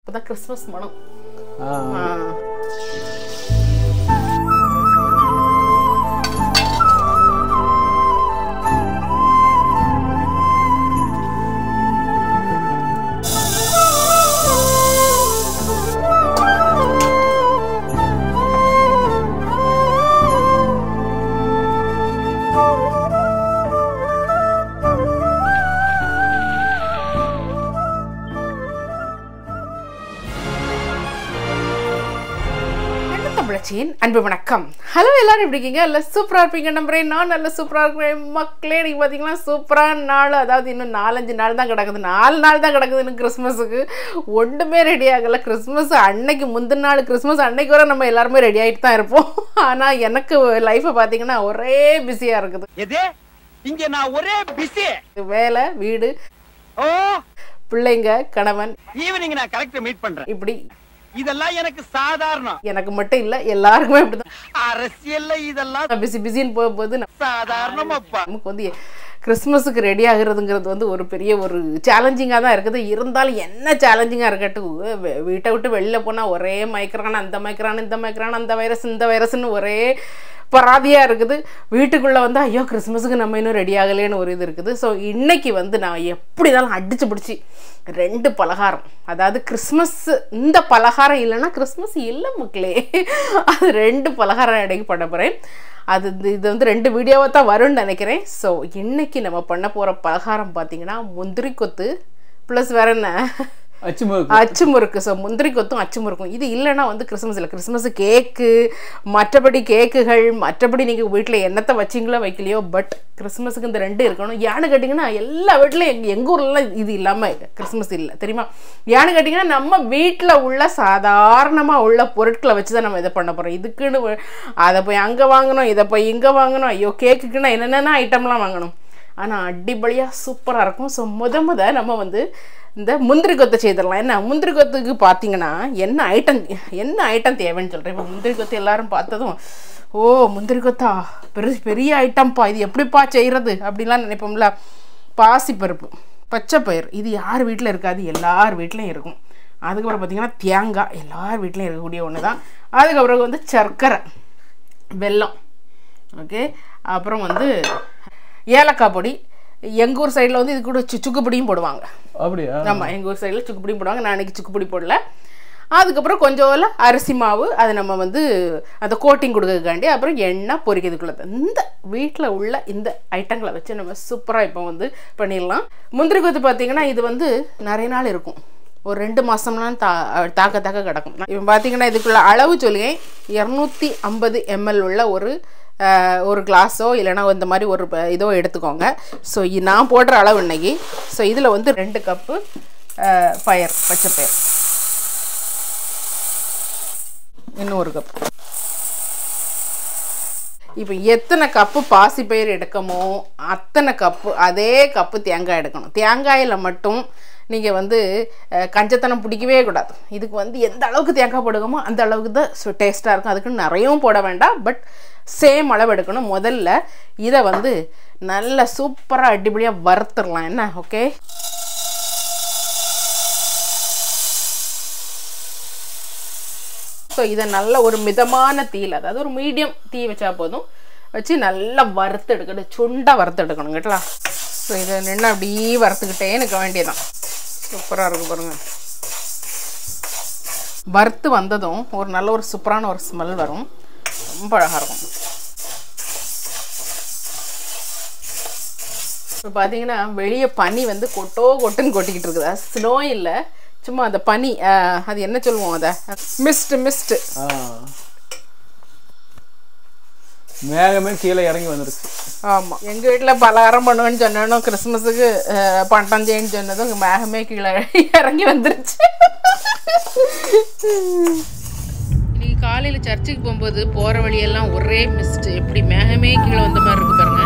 அப்பதான் கிறிஸ்மஸ் மனம் ஆ. ஆ. என்ன தமிழச்சியின் அன்பு வணக்கம் ஹலோ எல்லாரும் எப்படி இருக்கீங்க எல்லாம் சூப்பராக இருப்பீங்க நம்புறேன் நான் நல்ல சூப்பராக இருக்கிறேன் மக்களே நீங்கள் பார்த்தீங்கன்னா சூப்பரான நாள் அதாவது இன்னும் நாலஞ்சு நாள் தான் கிடக்குது நாலு நாள் தான் கிடக்குது இன்னும் கிறிஸ்மஸுக்கு ஒன்றுமே ரெடி ஆகலை கிறிஸ்மஸ் அன்னைக்கு முந்தின நாள் கிறிஸ்மஸ் அன்னைக்கு வரை நம்ம எல்லாருமே ரெடி ஆகிட்டு தான் இருப்போம் ஆனால் எனக்கு லைஃப்பை பார்த்தீங்கன்னா ஒரே பிஸியாக இருக்குது எது இங்க நான் ஒரே பிஸி வேலை வீடு ஓ பிள்ளைங்க கணவன் ஈவினிங் நான் கரெக்ட் மீட் பண்றேன் இப்படி இதெல்லாம் எனக்கு சாதாரணம் எனக்கு மட்டும் இல்லை எல்லாருக்குமே இப்படி தான் அரசியல்ல இதெல்லாம் பிஸி பிஸின்னு போகும்போது நம்ம சாதாரணம் அப்பா நமக்கு வந்து கிறிஸ்மஸுக்கு ரெடி ஆகுறதுங்கிறது வந்து ஒரு பெரிய ஒரு சேலஞ்சிங்காக தான் இருக்குது இருந்தாலும் என்ன சேலஞ்சிங்காக இருக்கட்டும் வெ- வீட்டை விட்டு வெளியில் போனால் ஒரே மைக்ரான் அந்த மைக்ரான் இந்த மைக்ரான் அந்த வைரஸ் இந்த வைரஸ்னு ஒரே பராதியாக இருக்குது வீட்டுக்குள்ளே வந்து ஐயோ கிறிஸ்மஸுக்கு நம்ம இன்னும் ரெடி ஆகலேன்னு ஒரு இது இருக்குது ஸோ இன்னைக்கு வந்து நான் எப்படி இருந்தாலும் அடிச்சு பிடிச்சி ரெண்டு பலகாரம் அதாவது கிறிஸ்மஸ் இந்த பலகாரம் இல்லைன்னா கிறிஸ்மஸ் இல்லை மக்களே அது ரெண்டு பலகாரம் இடைக்கு பண்ண போகிறேன் அது இது- இது வந்து ரெண்டு வீடியோவாக தான் வரும்னு நினைக்கிறேன் ஸோ இன்னைக்கு நம்ம பண்ண போகிற பலகாரம் பார்த்தீங்கன்னா முந்திரி கொத்து ப்ளஸ் வேற என்ன அச்சு முறுக்கு அச்சு முறுக்கு ஸோ முந்திரி கொத்தும் அச்சு முறுக்கும் இது இல்லைன்னா வந்து கிறிஸ்மஸ் இல்லை கிறிஸ்மஸ் கேக்கு மற்றபடி கேக்குகள் மற்றபடி நீங்கள் வீட்டில் என்னத்தை வச்சிங்களோ வைக்கலையோ பட் கிறிஸ்மஸுக்கு இந்த ரெண்டு இருக்கணும் ஏன்னு கேட்டிங்கன்னா எல்லா வீட்லையும் எங்கள் எங்கள் ஊர்லலாம் இது இல்லாமல் கிறிஸ்மஸ் இல்லை தெரியுமா ஏன்னு கேட்டிங்கன்னா நம்ம வீட்டில் உள்ள சாதாரணமாக உள்ள பொருட்களை வச்சு தான் நம்ம இதை பண்ண போகிறோம் இதுக்குன்னு வ- அதை போய் அங்கே வாங்கணும் இதை போய் இங்கே வாங்கணும் ஐயோ கேக்குக்குன்னா என்னென்ன ஐட்டம்லாம் வாங்கணும் ஆனால் அடிப்படையாக சூப்பராக இருக்கும் ஸோ முத முத நம்ம வந்து இந்த முந்திரி கொத்தை செய்திடலாம் என்ன முந்திரி கொத்துக்கு பார்த்தீங்கன்னா என்ன ஐட்டம் என்ன ஐட்டம் தேவைன்னு சொல்கிறேன் இப்போ முந்திரி கொத்து எல்லாரும் பார்த்ததும் ஓ முந்திரி கொத்தா பெரிய பெரிய ஐட்டம்ப்பா இது எப்படிப்பா செய்கிறது அப்படின்லாம் நினைப்போம்ல பாசிப்பருப்பு பச்சை பயிர் இது யார் வீட்டில் இருக்காது எல்லார் வீட்லேயும் இருக்கும் அதுக்கப்புறம் பார்த்தீங்கன்னா தேங்காய் எல்லார் வீட்லேயும் இருக்கக்கூடிய ஒன்று தான் அதுக்கப்புறம் வந்து சர்க்கரை வெல்லம் ஓகே அப்புறம் வந்து ஏலக்காய் பொடி எங்கள் ஊர் சைடில் வந்து இது கூட சு சுக்கு பொடியும் போடுவாங்க அப்படியா ஆமாம் எங்கள் ஊர் சைடில் சுக்கு பொடியும் போடுவாங்க நான் அன்றைக்கி சுக்கு பொடி போடல அதுக்கப்புறம் கொஞ்சம் அரிசி மாவு அதை நம்ம வந்து அந்த கோட்டிங் கொடுக்கறதுக்காண்டி அப்புறம் எண்ணெய் பொரிக்கிறதுக்குள்ள இந்த வீட்டில் உள்ள இந்த ஐட்டங்களை வச்சு நம்ம சூப்பராக இப்போ வந்து பண்ணிடலாம் முந்திரி கொத்து பார்த்தீங்கன்னா இது வந்து நிறைய நாள் இருக்கும் ஒரு ரெண்டு மாதம்லாம் தா தாக்க தாக்க கிடக்கும் இப்போ பார்த்தீங்கன்னா இதுக்குள்ள அளவு சொல்லுங்க இரநூத்தி ஐம்பது எம்எல் உள்ள ஒரு அஹ், ஒரு கிளாஸோ இல்லைன்னா இந்த மாதிரி ஒரு ப- இதோ எடுத்துக்கோங்க ஸோ நான் போடுற அளவு இன்னைக்கு ஸோ இதில் வந்து ரெண்டு கப்பு பயர் பச்சை பயர் இன்னும் ஒரு கப் இப்போ எத்தனை கப்பு பாசிப்பயிர் எடுக்கமோ அத்தனை கப்பு அதே கப்பு தேங்காய் எடுக்கணும் தேங்காயில் மட்டும் நீங்கள் வந்து அஹ், கஞ்சத்தனம் பிடிக்கவே கூடாது இதுக்கு வந்து எந்த அளவுக்கு தேங்காய் போடுவோமோ அந்த அளவுக்கு தான் டேஸ்ட்டாக இருக்கும் அதுக்கு நிறையவும் போட வேண்டாம் பட் சேம் அளவு எடுக்கணும் முதல்ல இதை வந்து நல்ல சூப்பராக அடிப்படியாக வறுத்துடலாம் என்ன ஓகே ஸோ இதை நல்ல ஒரு மிதமான தீயில் அதாவது ஒரு மீடியம் தீ வச்சா போதும் வச்சு நல்லா வறுத்து எடுக்கணும் சுண்டாக வறுத்து எடுக்கணும் கேட்டலா ஸோ இதை நின்று அப்படியே வறுத்துக்கிட்டே இருக்க வேண்டியதான் சூப்பராக இருக்கும் பாருங்க வறுத்து வந்ததும் ஒரு நல்ல ஒரு சூப்பரான ஒரு ஸ்மெல் வரும் ரொம்ப அழகாக இருக்கும் இப்போ பார்த்தீங்கன்னா வெளியே பனி வந்து கொட்டோ கொட்டுன்னு கொட்டிக்கிட்டு இருக்குதா ஸ்னோ இல்லை சும்மா அந்த பனி அஹ், அது என்ன சொல்லுவோம் அதை மிஸ்ட் மிஸ்ட் ஆ. மேகமே கீழே இறங்கி வந்துருச்சு ஆமாம் எங்கள் வீட்டில் பலகாரம் பண்ணுவேன்னு சொன்னோம் கிறிஸ்மஸுக்கு அஹ், பண்டம் செய்யன்னு சொன்னதும் இங்க மேகமே கீழே இறங்கி வந்துருச்சு இன்னைக்கு காலையில் சர்ச்சுக்கு போகும்போது போகிற வழியெல்லாம் ஒரே மிஸ்ட் எப்படி மேகமே கீழே வந்த மாதிரி இருக்கு பாருங்க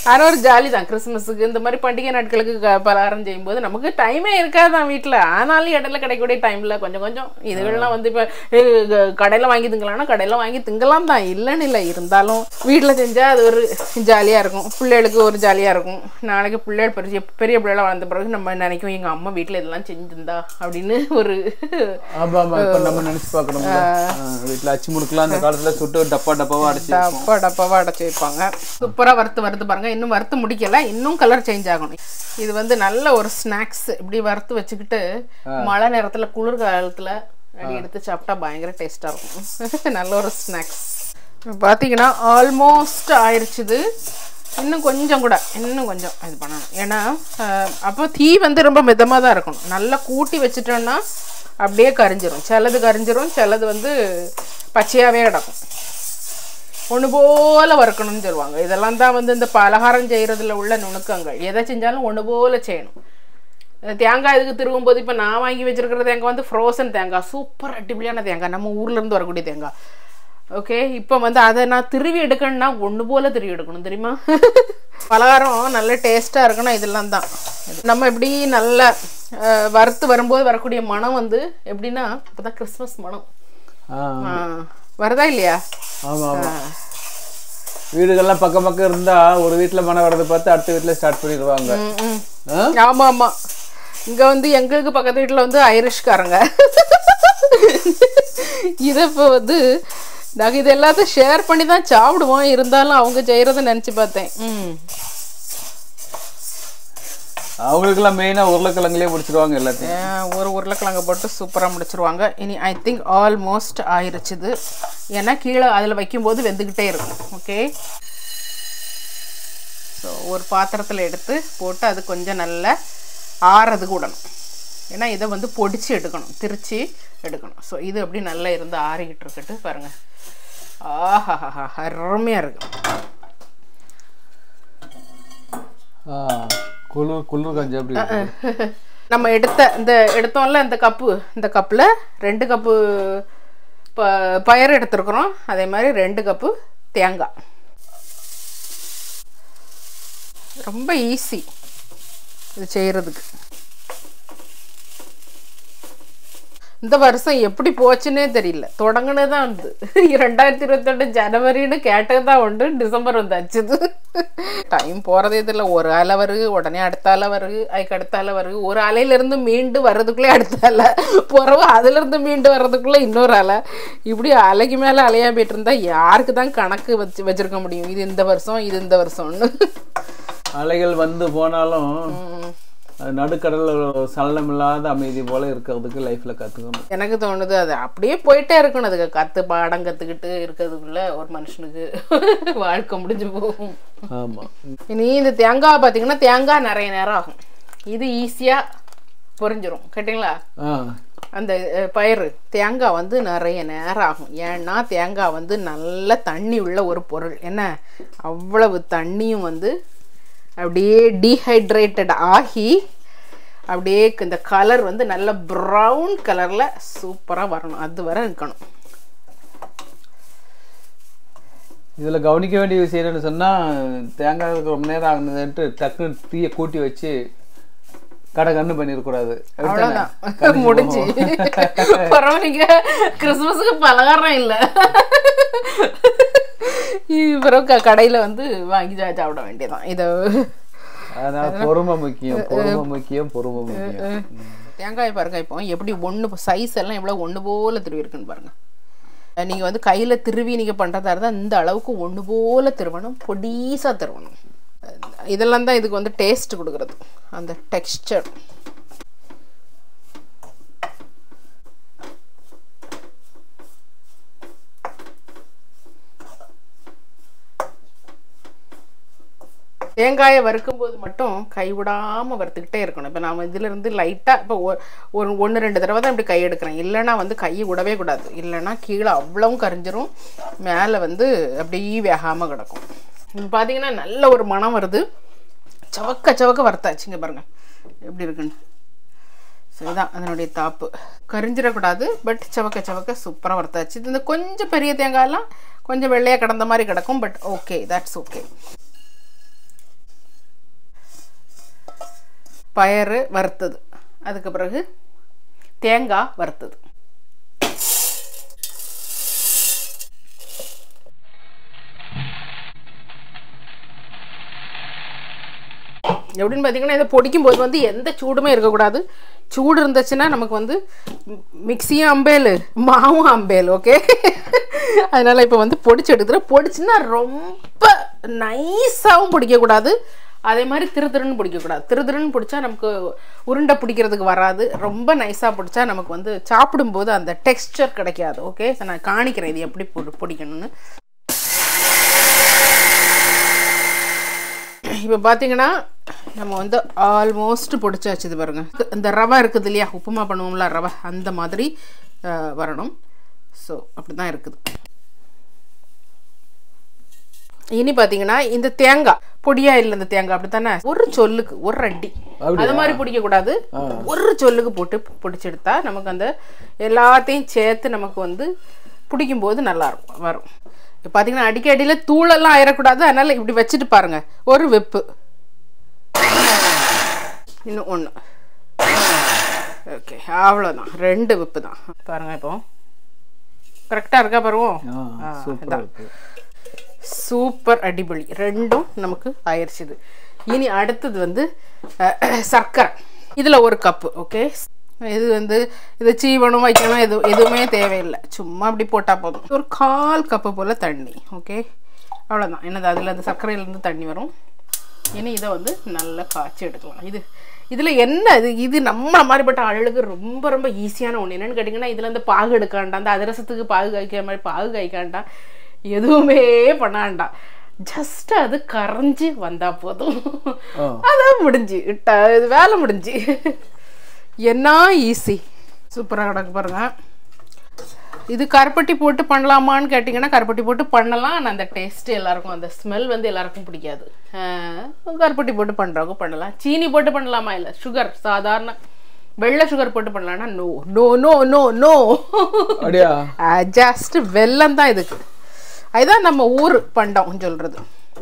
ஆனால் ஒரு ஜாலி தான் கிறிஸ்மஸுக்கு இந்த மாதிரி பண்டிகை நாட்களுக்கு க- பலகாரம் செய்யும்போது நமக்கு டைமே இருக்காதான் வீட்டில் ஆனாலும் இடையில கிடைக்கக்கூடிய டைமில் கொஞ்சம் கொஞ்சம் இதுகள்லாம் வந்து இப்போ கடையில் வாங்கி திங்கலாம்னா கடையில் வாங்கி திங்கலாம் தான் இல்லைன்னு இல்லை இருந்தாலும் வீட்டில் செஞ்சால் அது ஒரு ஜாலியாக இருக்கும் பிள்ளைகளுக்கு ஒரு ஜாலியாக இருக்கும் நாளைக்கு பிள்ளைகள் பெரிய பெரிய பிள்ளைகள் வளர்ந்த பிறகு நம்ம நினைக்கும் எங்கள் அம்மா வீட்டில் இதெல்லாம் செஞ்சிருந்தா அப்படின்னு ஒரு ஆமா ஆமா இப்ப நம்ம நினைச்சு பார்க்கணும் வீட்டுல அச்சு முறுக்கலாம் அந்த காலத்துல சுட்டு டப்பா டப்பாவா அடைச்சு டப்பா டப்பாவா அடைச்சி வைப்பாங்க சூப்பராக வறுத்து வறுத்து பாருங்க இன்னும் வறுத்து முடிக்கல இன்னும் கலர் சேஞ்ச் ஆகணும் இது வந்து நல்ல ஒரு ஸ்நாக்ஸ் இப்படி வறுத்து வச்சுக்கிட்டு மழை நேரத்துல குளிர் காலத்துல அப்படி எடுத்து சாப்பிட்டா பயங்கர டேஸ்டா இருக்கும் நல்ல ஒரு ஸ்நாக்ஸ் பார்த்தீங்கன்னா ஆல்மோஸ்ட் ஆயிடுச்சுது இன்னும் கொஞ்சம் கூட இன்னும் கொஞ்சம் இது பண்ணணும் ஏன்னா அஹ், அப்போ தீ வந்து ரொம்ப மிதமாக தான் இருக்கணும் நல்லா கூட்டி வச்சுட்டோம்னா அப்படியே கரிஞ்சிரும் சிலது கரிஞ்சிரும் சிலது வந்து பச்சையாகவே கிடக்கும் ஒன்று போல வறுக்கணும்னு சொல்லுவாங்க இதெல்லாம் தான் வந்து இந்த பலகாரம் செய்கிறதுல உள்ள நுணுக்கங்கள் எதை செஞ்சாலும் ஒன்று போல செய்யணும் இந்த தேங்காய் இதுக்கு திருவும் போது இப்போ நான் வாங்கி வச்சிருக்கிற தேங்காய் வந்து ஃப்ரோசன் தேங்காய் சூப்பர் அடிப்படியான தேங்காய் நம்ம ஊர்ல இருந்து வரக்கூடிய தேங்காய் ஓகே இப்போ வந்து அதை நான் திருவி எடுக்கணும்னா ஒன்று போல திருவி எடுக்கணும் தெரியுமா பலகாரம் நல்ல டேஸ்ட்டாக இருக்கணும் இதெல்லாம் தான் நம்ம இப்படி நல்லா அஹ், வறுத்து வரும்போது வரக்கூடிய மனம் வந்து எப்படின்னா இப்போ தான் கிறிஸ்மஸ் மனம் ஆ, ஆ, வருதா இல்லையா ஆமா ஆமா வீடுகள்லாம் பக்கம் பக்கம் இருந்தா ஒரு வீட்டுல மனம் வரதை பார்த்து அடுத்த வீட்டுல ஸ்டார்ட் பண்ணிடுவாங்க ம், ம். ஆ? ஆமா ஆமா இங்க வந்து எங்களுக்கு பக்கத்து வீட்டுல வந்து ஐரிஷ்காரங்க இத இப்போ வந்து நாங்கள் இது எல்லாத்தையும் ஷேர் பண்ணி தான் சாப்பிடுவோம் இருந்தாலும் அவங்க செய்யறத நினைச்சு பார்த்தேன் ம் அவங்களுக்கெல்லாம் மெயினா உருளைக்கிழங்குலயே முடிச்சிருவாங்க எல்லாத்தையும் ஏன் ஒரு உருளைக்கிழங்க போட்டு சூப்பராக முடிச்சிருவாங்க இனி ஐ திங்க் ஆல்மோஸ்ட் ஆயிருச்சுது ஏன்னா கீழே அதில் வைக்கும்போது வெந்துக்கிட்டே இருக்கும் ஓகே ஸோ ஒரு பாத்திரத்தில் எடுத்து போட்டு அது கொஞ்சம் நல்லா ஆறதுக்கு விடணும் ஏன்னா இதை வந்து பொடிச்சு எடுக்கணும் திரிச்சு எடுக்கணும் ஸோ இது அப்படி நல்லா இருந்து ஆறிக்கிட்டு இருக்கட்டு பாருங்க ஆஹாஹா அருமையாக இருக்கு ஆ, குளிர் குளிர் கஞ்சி அப்படி இருக்கு. நம்ம எடுத்த இந்த எடுத்தோம்ல இந்த கப்பு இந்த கப்பில் ரெண்டு கப்பு ப பயறு எடுத்துருக்குறோம் அதே மாதிரி ரெண்டு கப்பு தேங்காய் ரொம்ப ஈஸி இது செய்கிறதுக்கு இந்த வருஷம் எப்படி போச்சுன்னே தெரியல தொடங்கினது தான் வந்து ரெண்டாயிரத்தி இருபத்தெட்டு ஜனவரின்னு கேட்டது தான் உண்டு டிசம்பர் வந்தாச்சுது டைம் போகிறதே தெரியல ஒரு அலை வருது உடனே அடுத்த அலை வருது அதுக்கு அடுத்த அலை வருது ஒரு அலையிலேருந்து மீண்டு வர்றதுக்குள்ளே அடுத்த அலை பிறகு அதுலேருந்து மீண்டு வர்றதுக்குள்ளே இன்னொரு அலை இப்படி அலைக்கு மேலே அலையா போயிட்டு இருந்தா யாருக்கு தான் கணக்கு வச்சு வச்சிருக்க முடியும் இது இந்த வருஷம் இது இந்த வருஷம்னு அலைகள் வந்து போனாலும் அது நடுக்கடல்ல ஒரு சலனம் இல்லாத அமைதி போல இருக்கிறதுக்கு லைஃப்ல கத்துக்கணும் எனக்கு தோணுது அது அப்படியே போயிட்டே இருக்கணும் அதுக்கு கற்று பாடம் கற்றுக்கிட்டு இருக்கிறதுக்குள்ள ஒரு மனுஷனுக்கு வாழ்க்கை முடிஞ்சு போகும் ஆமா இனி இந்த தேங்காய் பார்த்தீங்கன்னா தேங்காய் நிறைய நேரம் ஆகும் இது ஈஸியாக பொரிஞ்சிரும் கேட்டிங்களா ஆ அந்த அஹ், பயிறு தேங்காய் வந்து நிறைய நேரம் ஆகும் ஏன்னா தேங்காய் வந்து நல்ல தண்ணி உள்ள ஒரு பொருள் என்ன அவ்வளவு தண்ணியும் வந்து அப்படியே டீஹைட்ரேட்டட் ஆகி அப்படியே இந்த கலர் வந்து நல்ல ப்ரௌன் கலரில் சூப்பராக வரணும் அது வரை இருக்கணும் இதுல கவனிக்க வேண்டிய விஷயம் என்னன்னு சொன்னா தேங்காய் ரொம்ப நேரம் ஆகுனதுன்ட்டு டக்குன்னு தீயை கூட்டி வச்சு கடை கண்ணு பண்ணிடக்கூடாது அவ்வளோதான் முடிஞ்சு பரவாயில்லைங்க கிறிஸ்மஸுக்கு பலகாரம் இல்லை பிறகு க- கடையில வந்து வாங்கி சா- சாப்பிட வேண்டியதான் இதை அதனால பொறுமை முக்கியம் பொறுமை முக்கியம் பொறுமை முக்கியம் தேங்காய் பாருங்க இப்போ எப்படி ஒன்று சைஸ் எல்லாம் எவ்வளோ ஒன்று போல திருவி இருக்குன்னு பாருங்க நீங்கள் வந்து கையில் திருவி நீங்கள் பண்ணுறதா இருந்தால் இந்த அளவுக்கு ஒன்று போல திருவணும் பொடிசாக திருவணும் இதெல்லாம் தான் இதுக்கு வந்து டேஸ்ட் கொடுக்குறது அந்த டெக்ஸ்டர் தேங்காயை வறுக்கும்போது மட்டும் கைவிடாமல் வறுத்துக்கிட்டே இருக்கணும் இப்போ நாம் இதிலிருந்து லைட்டாக இப்போ ஒ- ஒரு ஒன்று ரெண்டு தடவை தான் இப்படி கை எடுக்கிறேன் இல்லைன்னா வந்து கையை விடவே கூடாது இல்லைன்னா கீழே அவ்வளவும் கரிஞ்சிரும் மேலே வந்து அப்படியே வேகாமல் கிடக்கும் இப்போ பார்த்தீங்கன்னா நல்ல ஒரு மணம் வருது சவக்க சவக்க வறுத்தாச்சுங்க பாருங்கள் எப்படி இருக்குன்னு சரிதான் அதனுடைய தாப்பு கரிஞ்சிடக்கூடாது பட் சவக்க சவக்க சூப்பராக வறுத்தாச்சு இது இந்த கொஞ்சம் பெரிய தேங்காயெல்லாம் கொஞ்சம் வெள்ளையாக கிடந்த மாதிரி கிடக்கும் பட் ஓகே தட்ஸ் ஓகே பயறு வறுத்தது அதுக்கு பிறகு தேங்காய் வறுத்தது எப்படின்னு பார்த்தீங்கன்னா இதை பொடிக்கும் போது வந்து எந்த சூடுமே இருக்கக்கூடாது சூடு இருந்துச்சுன்னா நமக்கு வந்து மிக்சியும் அம்பேல் மாவும் அம்பேல் ஓகே அதனால் இப்போ வந்து பொடிச்சு எடுத்துகிறேன் பொடிச்சுன்னா ரொம்ப நைஸாகவும் பிடிக்கக்கூடாது அதே மாதிரி திரு திருன்னு பிடிக்கக்கூடாது திரு திருன்னு பிடிச்சா நமக்கு உருண்டை பிடிக்கிறதுக்கு வராது ரொம்ப நைஸாக பிடிச்சா நமக்கு வந்து சாப்பிடும்போது அந்த டெக்ஸ்டர் கிடைக்காது ஓகே நான் காணிக்கிறேன் இது எப்படி பொடி பொடிக்கணும்னு இப்போ பார்த்தீங்கன்னா நம்ம வந்து ஆல்மோஸ்ட் பொடிச்சாச்சு இது பாருங்க இந்த ரவை இருக்குது இல்லையா உப்புமா பண்ணுவோம்ல ரவை அந்த மாதிரி அஹ், வரணும் ஸோ அப்படி தான் இருக்குது இனி பார்த்தீங்கன்னா இந்த தேங்காய் பொடியா இல்லை இந்த தேங்காய் அப்படி தானே ஒரு சொல்லுக்கு ஒரு அடி அப்படியா? அது மாதிரி பிடிக்க கூடாது ஒரு சொல்லுக்கு போட்டு பிடிச்செடுத்தா நமக்கு அந்த எல்லாத்தையும் சேர்த்து நமக்கு வந்து பிடிக்கும்போது நல்லா இருக்கும் வரும் இப்போ பார்த்தீங்கன்னா அடிக்கடியில் தூளெல்லாம் ஆயிடக்கூடாது அதனால இப்படி வச்சுட்டு பாருங்க ஒரு வெப்பு இன்னும் ஒன்று ஓகே அவ்வளோதான் ரெண்டு வெப்பு தான் பாருங்க இப்போ கரெக்டாக இருக்கா பருவம் ஆ சூப்பராக இருக்கு சூப்பர் அடிபொலி ரெண்டும் நமக்கு ஆயிடுச்சுது இனி அடுத்தது வந்து அஹ், சர்க்கரை இதில் ஒரு கப்பு ஓகே இது வந்து இது சீவனம் வைக்கணும் எது எதுவுமே தேவையில்லை சும்மா அப்படி போட்டால் போதும் ஒரு கால் கப்பு போல் தண்ணி ஓகே அவ்வளோதான் என்னது அதில் அந்த சர்க்கரையிலேருந்து தண்ணி வரும் இனி இதை வந்து நல்லா காய்ச்சி எடுக்கலாம் இது இதில் என்ன இது இது நம்ம மாதிரிப்பட்ட ஆளுகளுக்கு ரொம்ப ரொம்ப ஈஸியான ஒன்று என்னன்னு கேட்டிங்கன்னா இதில் வந்து பாகு எடுக்காண்டா அந்த அதிரசத்துக்கு பாகு காய்க்கிற மாதிரி பாகு காய்க்காண்டா எதுவுமே பண்ணாண்டா ஜஸ்ட் அது கரைஞ்சி வந்தா போதும் ஆ. அதான் முடிஞ்சு இட்ட இது வேலை முடிஞ்சு என்ன ஈஸி சூப்பராக கிடக்கு பாருங்க இது கருப்பட்டி போட்டு பண்ணலாமான்னு கேட்டிங்கன்னா கருப்பட்டி போட்டு பண்ணலாம் ஆனால் அந்த டேஸ்ட் எல்லாருக்கும் அந்த ஸ்மெல் வந்து எல்லாருக்கும் பிடிக்காது ஆஹ், கருப்பட்டி போட்டு பண்ணுறவங்க பண்ணலாம் சீனி போட்டு பண்ணலாமா இல்லை சுகர் சாதாரண வெள்ளை சுகர் போட்டு பண்ணலாம்னா no no no no no அப்படியா ஜஸ்ட் வெல்லம் தான் இதுக்கு அதுதான் நம்ம ஊர் பண்டம் சொல்கிறது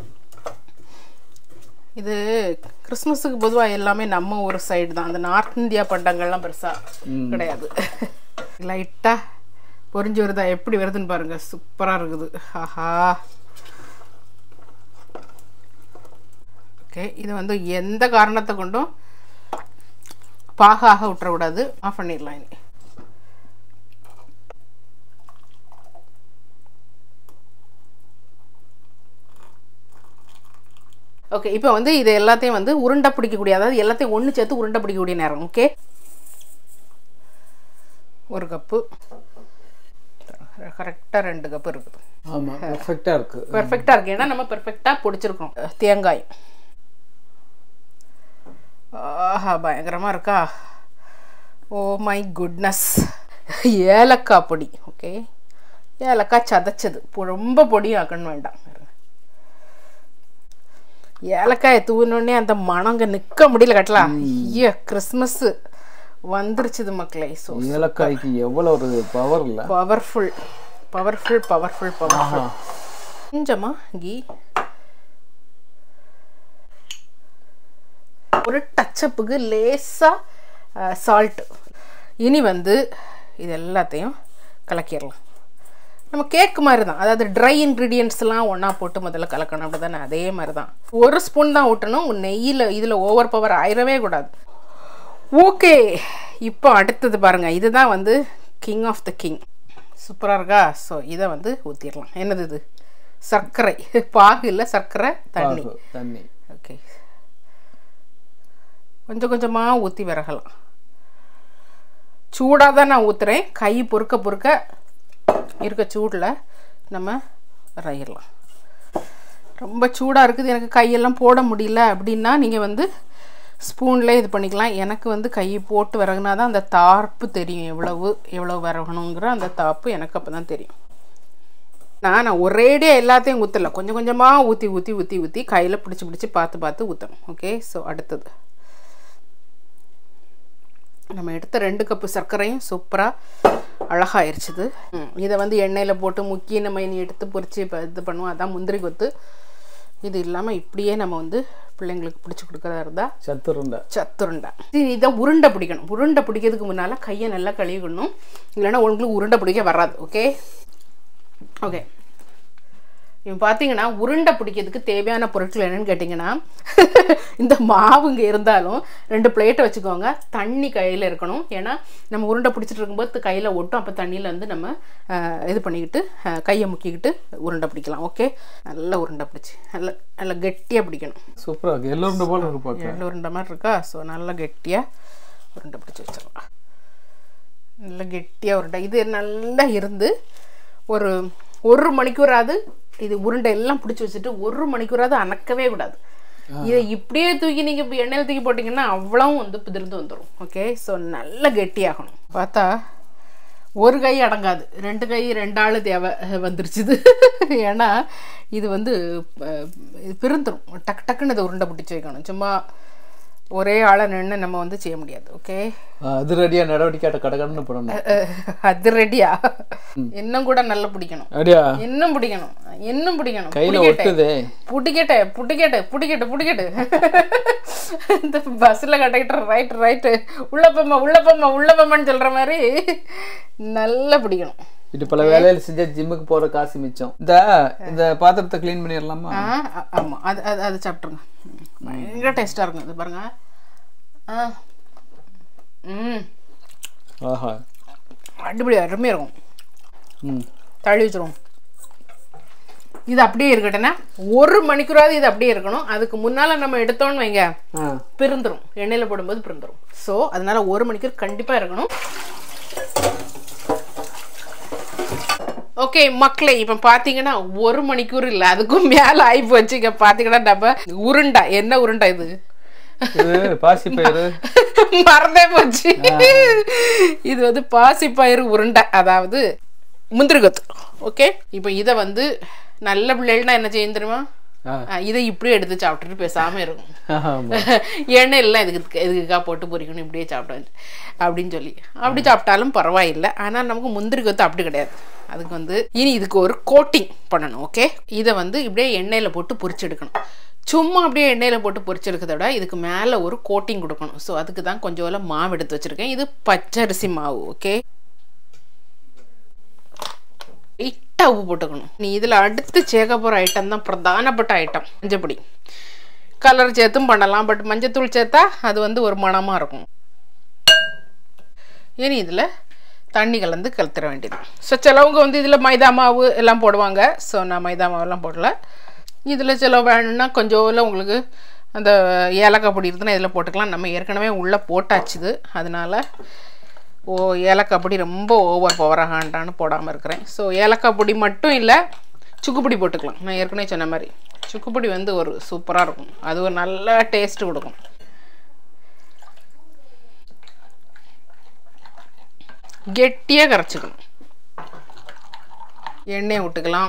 இது கிறிஸ்மஸுக்கு பொதுவாக எல்லாமே நம்ம ஊர் சைடு தான் அந்த நார்த் இந்தியா பண்டங்கள்லாம் பெருசாக கிடையாது லைட்டாக பொரிஞ்சு வருதா எப்படி வருதுன்னு பாருங்க சூப்பராக இருக்குது ஆஹா ஓகே இது வந்து எந்த காரணத்தை கொண்டும் பாகாக விட்டுறக்கூடாது ஆஃப் பண்ணிடலாம் இனி ஓகே இப்போ வந்து இது எல்லாத்தையும் வந்து உருண்டை பிடிக்கக்கூடிய அதாவது எல்லாத்தையும் ஒன்று சேர்த்து உருண்டை பிடிக்கக்கூடிய நேரம் ஓகே ஒரு கப்பு கரெக்டாக ரெண்டு கப்பு இருக்குது ஆமாம் பர்ஃபெக்டாக இருக்கு பெர்ஃபெக்டாக இருக்கு ஏன்னா நம்ம பெர்ஃபெக்டாக பிடிச்சிருக்கோம் அஹ், தேங்காய் ஆஹா பயங்கரமாக இருக்கா ஓ மை குட்னஸ் ஏலக்காய் பொடி ஓகே ஏலக்காய் சதைச்சது பொ- ரொம்ப பொடியும் ஆக்கணும் வேண்டாம் ஏலக்காயை தூவினோடனே அந்த மனம் அங்கே நிற்க முடியல கட்டலாம் ஐயோ கிறிஸ்மஸ் வந்துருச்சுது மக்களே ஸோ ஏலக்காய்க்கு எவ்வளோ ஒரு பவர் இல்லை பவர்ஃபுல் பவர்ஃபுல் பவர்ஃபுல் பவர்ஃபுல் கொஞ்சமா கீ ஒரு டச்சப்புக்கு லேசாக சால்ட் இனி வந்து இது எல்லாத்தையும் கலக்கிடலாம் நம்ம கேக் மாதிரி தான் அதாவது ட்ரை இன்க்ரீடியன்ட்ஸ்லாம் ஒன்றா போட்டு முதல்ல கலக்கணும் அப்படி தானே அதே மாதிரி தான் ஒரு ஸ்பூன் தான் ஊட்டணும் நெய்யில் இதில் ஓவர் பவர் ஆயிரவே கூடாது ஓகே இப்போ அடுத்தது பாருங்க இதுதான் வந்து கிங் ஆஃப் த கிங் சூப்பராக இருக்கா ஸோ இதை வந்து ஊற்றிடலாம் என்னது இது சர்க்கரை பாகு இல்லை சர்க்கரை தண்ணி பாகு, தண்ணி ஓகே கொஞ்சம் கொஞ்சமாக ஊற்றி விறகலாம் சூடாக தான் நான் ஊற்றுறேன் கை பொறுக்க பொறுக்க இருக்க சூடில் நம்ம வரையிடலாம் ரொம்ப சூடாக இருக்குது எனக்கு கையெல்லாம் போட முடியல அப்படின்னா நீங்கள் வந்து ஸ்பூன்லேயே இது பண்ணிக்கலாம் எனக்கு வந்து கை போட்டு விறகுனா தான் அந்த தார்ப்பு தெரியும் எவ்வளவு எவ்வளோ விறகணுங்கிற அந்த தாப்பு எனக்கு அப்போ தான் தெரியும் நான் நான் ஒரேடியாக எல்லாத்தையும் ஊற்றல கொஞ்சம் கொஞ்சமாக ஊற்றி ஊற்றி ஊற்றி ஊற்றி கையில் பிடிச்சி பிடிச்சி பார்த்து பார்த்து ஊற்றணும் ஓகே ஸோ அடுத்தது நம்ம எடுத்த ரெண்டு கப்பு சர்க்கரையும் சூப்பராக அழகாயிருச்சுது ம், இதை வந்து எண்ணெயில் போட்டு முக்கி நம்ம இனி எடுத்து பொரிச்சு இப்போ இது பண்ணுவோம் அதான் முந்திரி கொத்து இது இல்லாமல் இப்படியே நம்ம வந்து பிள்ளைங்களுக்கு பிடிச்சி கொடுக்குறதா இருந்தால் சத்துருண்டை சத்துருண்டை இது இதை உருண்டை பிடிக்கணும் உருண்டை பிடிக்கிறதுக்கு முன்னால் கையை நல்லா கழுவிக்கணும் இல்லைன்னா உங்களுக்கு உருண்டை பிடிக்க வராது ஓகே ஓகே இப்போ பார்த்தீங்கன்னா உருண்டை பிடிக்கிறதுக்கு தேவையான பொருட்கள் என்னன்னு கேட்டிங்கன்னா இந்த மாவு இங்கே இருந்தாலும் ரெண்டு பிளேட்டை வச்சுக்கோங்க தண்ணி கையில் இருக்கணும் ஏன்னா நம்ம உருண்டை பிடிச்சிட்டு இருக்கும்போது கையில் ஒட்டும் அப்போ தண்ணியில் வந்து நம்ம அஹ், இது பண்ணிக்கிட்டு அஹ், கையை முக்கிக்கிட்டு உருண்டை பிடிக்கலாம் ஓகே நல்லா உருண்டை பிடிச்சி நல்லா நல்லா கெட்டியாக பிடிக்கணும் சூப்பராக இருக்கு எல்லோருண்ட போல இருக்கு பார்க்க எள்ளு உருண்டை மாதிரி இருக்கா ஸோ நல்லா கெட்டியாக உருண்டை பிடிச்சி வச்சிடலாம் நல்லா கெட்டியாக உருண்டை இது நல்லா இருந்து ஒரு ஒரு மணிக்கூறாவது இது உருண்டை எல்லாம் பிடிச்சி வச்சுட்டு ஒரு மணிக்கூறாவது அணக்கவே கூடாது இதை இப்படியே தூக்கி நீங்கள் இப்போ எண்ணெயில் தூக்கி போட்டிங்கன்னா அவ்வளவும் வந்து பிதிர்ந்து வந்துடும் ஓகே ஸோ நல்லா கெட்டியாகணும் பார்த்தா ஒரு கை அடங்காது ரெண்டு கை ரெண்டு ஆள் தேவை வந்துருச்சுது ஏன்னா இது வந்து அஹ், இது பிரிந்துரும் டக்கு டக்குன்னு இதை உருண்டை பிடிச்சி வைக்கணும் சும்மா ஒரே ஆளை நின்று நம்ம வந்து செய்ய முடியாது ஓகே அதிரடியாக நடவடிக்கை கடகடன்னு பண்ணணும் அது ரெடியா இன்னும் கூட நல்லா பிடிக்கணும் அப்படியா இன்னும் பிடிக்கணும் இன்னும் பிடிக்கணும் கையில் பிடிக்கட்டே. ஒட்டுதே புட்டிக்கெட்டு புட்டிக்கெட்டு புட்டிக்கெட்டு புட்டிக்கெட்டு இந்த பஸ்ஸில் கண்டக்டர் ரைட் ரைட்டு உள்ளப்பம்மா உள்ளப்பம்மா உள்ளப்பம்மான்னு சொல்கிற மாதிரி நல்லா பிடிக்கணும் இது பல வேலையில் செஞ்சா ஜிம்முக்கு போற காசு மிச்சம் இந்த இந்த பாத்திரத்தை க்ளீன் பண்ணிடலாமா ஆ ஆ- ஆமா அது அது அது சாப்பிட்ருங்க பயங்கர டேஸ்ட்டாக இருக்கும் இது பாருங்க ஆ ம் ஆஹா அடிப்படி அருமையாக இருக்கும் ம் தள்ளி வச்சிருவோம் இது அப்படியே இருக்கட்டும்னா ஒரு மணிக்கூறாவது இது அப்படியே இருக்கணும் அதுக்கு முன்னால் நம்ம எடுத்தோம்னு வைங்க ஆ பிரிந்துரும் எண்ணெயில் போடும்போது பிரிந்துரும் ஸோ அதனால ஒரு மணிக்கூர் கண்டிப்பாக இருக்கணும் ஓகே மக்களே இப்போ பார்த்தீங்கன்னா ஒரு மணிக்கூர் இல்லை அதுக்கும் மேலே ஆகி போச்சு இங்கே பார்த்தீங்கன்னா நம்ம உருண்டை என்ன உருண்டை இது இது பாசி பயிறு மறந்தே போச்சு இது வந்து பாசிப்பயிறு உருண்டை அதாவது முந்திரி கொத்து ஓகே இப்போ இதை வந்து நல்ல பிள்ளைகள்னா என்ன செய்யும் தெரியுமா ஆ. ஆ, இதை இப்படியே எடுத்து சாப்பிட்டுட்டு பேசாம இருக்கும் ஆமா. எண்ணெய் எல்லாம் இதுக்கு இதுக்குக்கா போட்டு பொரிக்கணும் இப்படியே சாப்பிட்டேன் அப்படின்னு சொல்லி அப்படி சாப்பிட்டாலும் பரவாயில்லை ஆனால் நமக்கு முந்திரி கொத்து அப்படி கிடையாது அதுக்கு வந்து இனி இதுக்கு ஒரு கோட்டிங் பண்ணணும் ஓகே இதை வந்து இப்படியே எண்ணெயில் போட்டு பொரிச்சு எடுக்கணும் சும்மா அப்படியே எண்ணெயில் போட்டு பொரிச்சு எடுக்கிறத விட இதுக்கு மேலே ஒரு கோட்டிங் கொடுக்கணும் ஸோ அதுக்கு தான் கொஞ்சம் மாவு எடுத்து வச்சுருக்கேன் இது பச்சரிசி மாவு ஓகே லைட்டாக உப்பு போட்டுக்கணும் நீ இதில் அடுத்து சேர்க்க போகிற ஐட்டம் தான் பிரதானப்பட்ட ஐட்டம் மஞ்சப்பொடி கலர் சேர்த்தும் பண்ணலாம் பட் மஞ்சத்தூள் சேர்த்தா அது வந்து ஒரு மணமாக இருக்கும் இனி இதில் தண்ணி கலந்து கலத்துற வேண்டியது ஸோ சிலவங்க வந்து இதில் மைதா மாவு எல்லாம் போடுவாங்க ஸோ நான் மைதா மாவெல்லாம் போடல இதில் சில வேணும்னா கொஞ்சம் இல்லை உங்களுக்கு அந்த ஏலக்காய் பொடி இருக்குதுன்னா இதில் போட்டுக்கலாம் நம்ம ஏற்கனவே உள்ளே போட்டாச்சுது அதனால ஓ ஏலக்காய் பொடி ரொம்ப ஓவர் பவராகாண்டான்னு போடாமல் இருக்கிறேன் ஸோ ஏலக்காய் பொடி மட்டும் இல்லை சுக்குப்பொடி போட்டுக்கலாம் நான் ஏற்கனவே சொன்ன மாதிரி சுக்குப்பொடி வந்து ஒரு சூப்பராக இருக்கும் அது ஒரு நல்ல டேஸ்ட் கொடுக்கும் கெட்டியாக கரைச்சிக்கணும் எண்ணெயை விட்டுக்கலாம்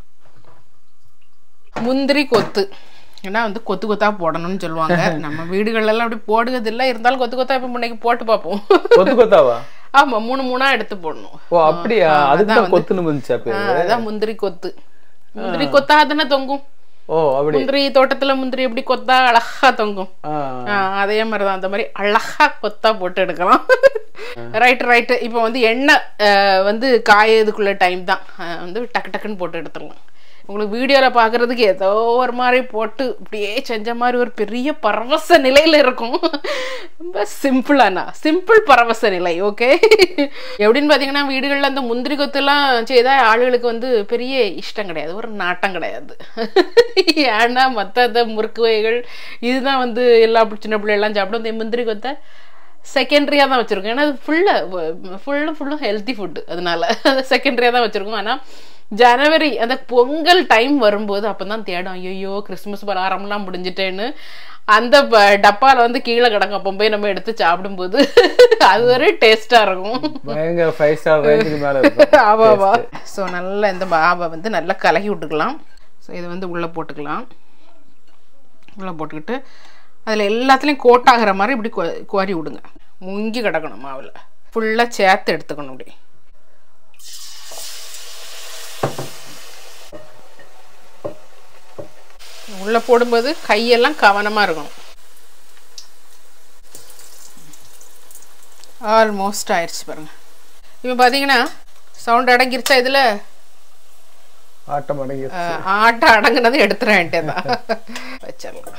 முந்திரி கொத்து ஏன்னா வந்து கொத்து கொத்தா போடணும்னு சொல்லுவாங்க நம்ம வீடுகள்லாம் அப்படி போடுறது இல்லை இருந்தாலும் கொத்து கொத்தா இப்போ முன்னைக்கு போட்டு பார்ப்போம் கொத்து கொத்தாவா ஆமா மூணு மூணா எடுத்து போடணும் ஓ அப்படியா அதுக்கு தான் கொத்துன்னு வந்துச்சா ஆ, பேரு அதான் முந்திரி கொத்து முந்திரி கொத்தா தானே தொங்கும் ஓ அப்படி முந்திரி தோட்டத்துல முந்திரி எப்படி கொத்தா அழகா தொங்கும் ஆ ஆ, அதே மாதிரி தான் அந்த மாதிரி அழகா கொத்தா போட்டு எடுக்கலாம் ரைட் ரைட்டு இப்போ வந்து எண்ணெய் அஹ், வந்து காயதுக்குள்ள டைம் தான் அஹ், வந்து டக்கு டக்குன்னு போட்டு எடுத்துடலாம் உங்களுக்கு வீடியோவில் பார்க்குறதுக்கு ஏதோ ஒரு மாதிரி போட்டு இப்படியே செஞ்ச மாதிரி ஒரு பெரிய பரவச நிலையில் இருக்கும் ரொம்ப சிம்பிளானா சிம்பிள் பரவச நிலை ஓகே எப்படின்னு பார்த்தீங்கன்னா வீடுகளில் அந்த முந்திரி கொத்துலாம் செய்தால் ஆளுகளுக்கு வந்து பெரிய இஷ்டம் கிடையாது ஒரு நாட்டம் கிடையாது ஏன்னா மற்ற இந்த முறுக்கு வகைகள் இதுதான் வந்து எல்லா சின்ன பிள்ளைகள்லாம் சாப்பிடும் இந்த முந்திரி கொத்தை செகண்டரியாக தான் வச்சுருக்கோம் ஏன்னா அது ஃபுல்லாக ஃபுல்லும் ஃபுல்லும் ஹெல்த்தி ஃபுட்டு அதனால செகண்டரியாக தான் வச்சுருக்கோம் ஆனால் ஜனவரி அந்த பொங்கல் டைம் வரும்போது அப்போ தான் தேடும் ஐயோ கிறிஸ்மஸ் பலாரம்லாம் முடிஞ்சிட்டேன்னு அந்த டப்பாவில் வந்து கீழே கிடக்கும் அப்போ போய் நம்ம எடுத்து சாப்பிடும்போது அது ஒரு டேஸ்ட்டாக இருக்கும் பயங்கர ஃபைவ் ஸ்டார் ரேஞ்சுக்கு மேல இருக்கும் ஆமா ஆமா ஸோ நல்லா இந்த பாவை வந்து நல்லா கலக்கி விட்டுக்கலாம் ஸோ இதை வந்து உள்ளே போட்டுக்கலாம் உள்ளே போட்டுக்கிட்டு அதில் எல்லாத்துலேயும் கோட் ஆகிற மாதிரி இப்படி கொ- கோரி விடுங்க முங்கி கிடக்கணும் மாவில் ஃபுல்லாக சேர்த்து எடுத்துக்கணும் இப்படி உள்ளே போடும்போது கையெல்லாம் கவனமாக இருக்கணும் ஆல்மோஸ்ட் ஆயிடுச்சு பாருங்க இப்போ பார்த்தீங்கன்னா சவுண்ட் அடங்கிருச்சா இதில் ஆட்டம் அடங்கி ஆட்டம் அடங்குனது எடுத்துட வேண்டியதான் வச்சிடலாம்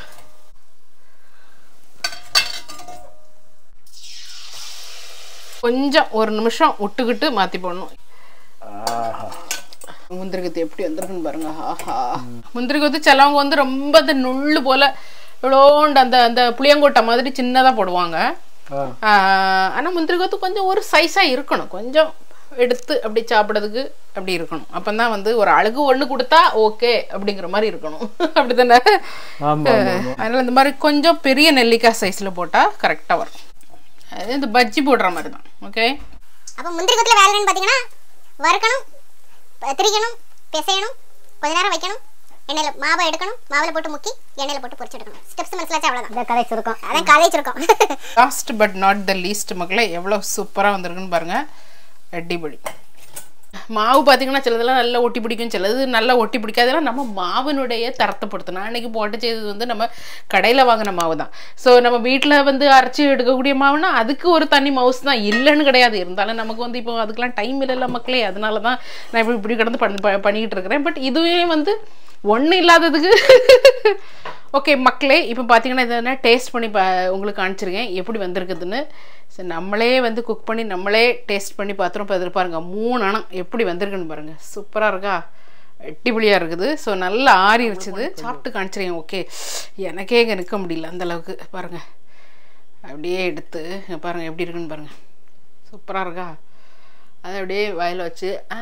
கொஞ்சம் ஒரு நிமிஷம் விட்டுக்கிட்டு மாற்றி போடணும் ஆஹா முந்திரி கொத்து எப்படி வந்திருக்குன்னு பாருங்க ஆஹா முந்திரி கொத்து சிலவங்க வந்து ரொம்ப அந்த நுள்ளு போல இவ்வளோண்டு அந்த அந்த புளியங்கொட்டை மாதிரி சின்னதாக போடுவாங்க ஆ ஆனால் முந்திரி கொத்து கொஞ்சம் ஒரு சைஸாக இருக்கணும் கொஞ்சம் எடுத்து அப்படி சாப்பிட்றதுக்கு அப்படி இருக்கணும் அப்போ தான் வந்து ஒரு அழகு ஒன்று கொடுத்தா ஓகே அப்படிங்கிற மாதிரி இருக்கணும் அப்படி தானே ஆமா ஆமா ஆமா அதனால் இந்த மாதிரி கொஞ்சம் பெரிய நெல்லிக்காய் சைஸில் போட்டால் கரெக்டாக வரும் அது இந்த பஜ்ஜி போடுற மாதிரி தான் ஓகே அப்போ முந்திரி கொத்துல வேலை என்னன்னு பார்த்தீங்கன்னா வறுக்கணும் ப- திரிக்கணும் பிசையணும் கொஞ்ச நேரம் வைக்கணும் எண்ணெயில மாவை எடுக்கணும் மாவுல போட்டு முக்கி எண்ணெயில போட்டு பொரிச்சு எடுக்கணும் ஸ்டெப்ஸ் மனசிலாச்சு அவ்வளோதான் கதை சுருக்கம் அதான் கதை சுருக்கம் last but not the least மக்களே எவ்வளோ சூப்பராக வந்திருக்குன்னு பாருங்கள் அடிபொடி மாவு பார்த்தீங்கன்னா சிலதெல்லாம் நல்லா ஒட்டி பிடிக்கும் சிலது நல்லா ஒட்டி பிடிக்காதெல்லாம் நம்ம மாவினுடைய தரத்தை பொறுத்து நான் அன்றைக்கி போட்டு செய்தது வந்து நம்ம கடையில் வாங்கின மாவு தான் ஸோ நம்ம வீட்டில் வந்து அரைச்சி எடுக்கக்கூடிய மாவுனா அதுக்கு ஒரு தனி மவுஸ் தான் இல்லைன்னு கிடையாது இருந்தாலும் நமக்கு வந்து இப்போ அதுக்கெலாம் டைம் இல்லைல்ல மக்களே அதனால தான் நான் இப்படி இப்படி கிடந்து பண்ணி ப- பண்ணிக்கிட்டு இருக்கிறேன் பட் இதுவே வந்து ஒன்றும் இல்லாததுக்கு ஓகே மக்களே இப்போ பார்த்தீங்கன்னா இதை நான் டேஸ்ட் பண்ணி பா உங்களுக்கு காமிச்சிருக்கேன் எப்படி வந்திருக்குதுன்னு சரி நம்மளே வந்து குக் பண்ணி நம்மளே டேஸ்ட் பண்ணி பார்த்துரும் இப்போ இதில் பாருங்கள் மூணு அணம் எப்படி வந்திருக்குன்னு பாருங்கள் சூப்பராக இருக்கா அடிப்பொலியாக இருக்குது ஸோ நல்லா ஆறிடுச்சுது சாப்பிட்டு காமிச்சிருக்கேன் ஓகே எனக்கே இங்கே நிற்க முடியல அந்த அளவுக்கு பாருங்கள் அப்படியே எடுத்து இங்க பாருங்கள் எப்படி இருக்குன்னு பாருங்கள் சூப்பராக இருக்கா அதை அப்படியே வாயில் வச்சு ஆ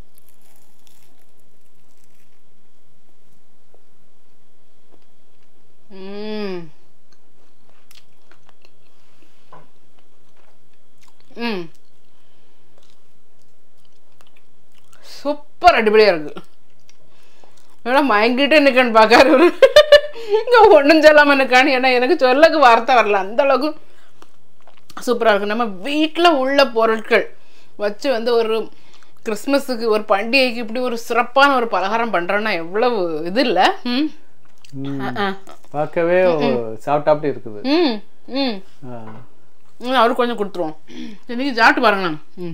ம் ம் சூப்பர் அடிப்படையாக இருக்கு ஏன்னா மயங்கிட்டு நிற்கன்னு பார்க்காரு இங்கே ஒன்றும் சொல்லாமல் நிற்கான்னு ஏன்னா எனக்கு சொல்லக்கு வார்த்தை வரல அந்த அளவுக்கு சூப்பராக இருக்கும் நம்ம வீட்டில் உள்ள பொருட்கள் வச்சு வந்து ஒரு கிறிஸ்மஸுக்கு ஒரு பண்டிகைக்கு இப்படி ஒரு சிறப்பான ஒரு பலகாரம் பண்ணுறோன்னா எவ்வளவு இது இல்லை ம் ம். ஆ பார்க்கவே சாப்பிட்டாப்படி இருக்குது ம் ம் ஆ. ம், அவருக்கு கொஞ்சம் கொடுத்துருவோம் இன்னைக்கு சாப்பிட்டு பாருங்களேன் ம்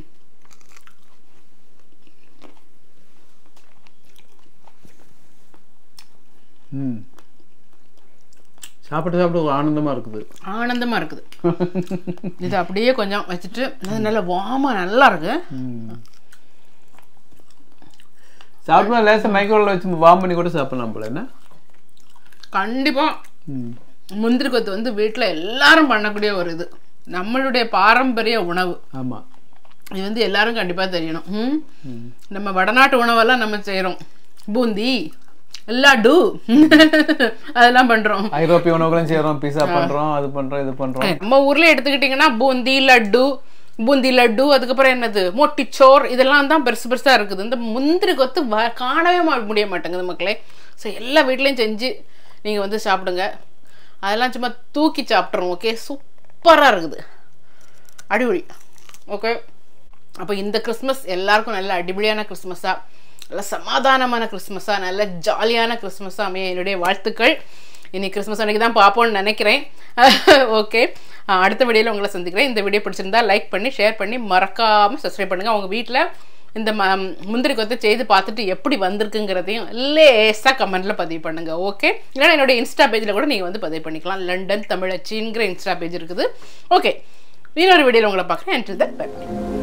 ம் சாப்பிட்டு சாப்பிட்டு ஒரு ஆனந்தமா இருக்குது ஆனந்தமாக இருக்குது இது அப்படியே கொஞ்சம் வச்சுட்டு அது நல்லா வாமா நல்லா இருக்கு ம். சாப்பிட்டா லேசா மைக்ரோவில் வச்சு வார்ம் பண்ணி கூட சாப்பிடலாம் போல என்ன கண்டிப்பாக ம் முந்திரி கொத்து வந்து வீட்டில் எல்லாரும் பண்ணக்கூடிய ஒரு இது நம்மளுடைய பாரம்பரிய உணவு ஆமா இது வந்து எல்லாரும் கண்டிப்பாக தெரியணும் ம் நம்ம வடநாட்டு உணவெல்லாம் நம்ம செய்கிறோம் பூந்தி லட்டு அதெல்லாம் பண்ணுறோம் ஐரோப்பிய உணவுகளும் செய்றோம் பீஸா பண்றோம் அது பண்றோம் இது பண்றோம் நம்ம ஊர்ல எடுத்துக்கிட்டிங்கன்னா பூந்தி லட்டு பூந்தி லட்டு அதுக்கப்புறம் என்னது மொட்டிச்சோர் இதெல்லாம் தான் பெருசு பெருசா இருக்குது இந்த முந்திரி கொத்து வ காணவே மா- முடிய மாட்டேங்குது மக்களே ஸோ எல்லா வீட்லேயும் செஞ்சு நீங்க வந்து சாப்பிடுங்க அதெல்லாம் சும்மா தூக்கி சாப்பிட்றோம் ஓகே சூப்பரா இருக்குது அடிபொலி ஓகே அப்போ இந்த கிறிஸ்மஸ் எல்லாருக்கும் நல்ல அடிபொலியான கிறிஸ்மஸாக நல்ல சமாதானமான கிறிஸ்மஸாக நல்ல ஜாலியான கிறிஸ்மஸாக அமைய என்னுடைய வாழ்த்துக்கள் இனி கிறிஸ்மஸ் அன்னைக்கு தான் பார்ப்போம்னு நினைக்கிறேன் ஓகே அடுத்த வீடியோவில் உங்களை சந்திக்கிறேன் இந்த வீடியோ பிடிச்சிருந்தா லைக் பண்ணி ஷேர் பண்ணி மறக்காமல் சப்ஸ்கிரைப் பண்ணுங்கள் அவங்க வீட்டில் இந்த ம முந்திரி கொத்தை செய்து பார்த்துட்டு எப்படி வந்திருக்குங்கிறதையும் லேசாக கமெண்ட்டில் பதிவு பண்ணுங்கள் ஓகே இல்லைன்னா என்னோட இன்ஸ்டா பேஜில் கூட நீங்கள் வந்து பதிவு பண்ணிக்கலாம் லண்டன் தமிழச்சிங்கிற இன்ஸ்டா பேஜ் இருக்குது ஓகே இன்னொரு வீடியோவில் உங்களை பார்க்குறேன் அண்ட் தட் பை